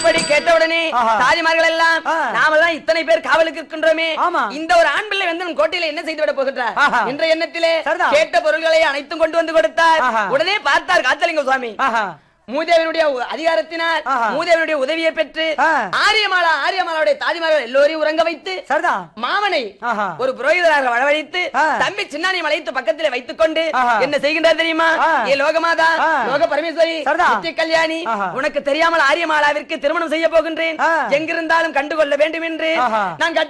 இப்படி கேட்டவுடனே ஆஹா. தாதிமார்கள் எல்லாம் ஆ. நாமெல்லாம் இத்தனை பேர் காவலுக்கு இருக்கின்றோமே ஆமா. இந்த ஒரு ஆண் பிள்ளை வந்து நம் கோட்டையில என்ன செய்து விட போகின்றார் ஆஹா. என்ற எண்ணத்திலே சரிதான். கேட்ட பொருள்களை அனைத்தும் கொண்டு வந்து கொடுத்தார் ஆஹா. உடனே பார்த்தார் காத்தலிங்க சுவாமி ஆஹா மூதேவனுடைய உ- அதிகாரத்தினால் ஆஹா. மூதேவனுடைய உதவியை பெற்று ஆ. ஆரியமாலா ஆரியமாலாவுடைய தாதிமார்கள் எல்லோரையும் உறங்க வைத்து சரிதான் மாமனை ஆஹா. ஒரு புரோகிதராக வரவழைத்து ஆ. தம்பி சின்னானை அழைத்து பக்கத்திலே வைத்துக் கொண்டு ஆஹா. என்ன செய்கின்றார் தெரியுமா ஆ. ஏ லோகமாதா ஆ. லோக பரமேஸ்வரி சரிதான். நித்திய கல்யாணி ஆஹா. உனக்கு தெரியாமல் ஆரியமாலாவிற்கு திருமணம் செய்ய போகின்றேன் ஆ. எங்கிருந்தாலும் கண்டுகொள்ள வேண்டும் என்று ஆஹா. நான்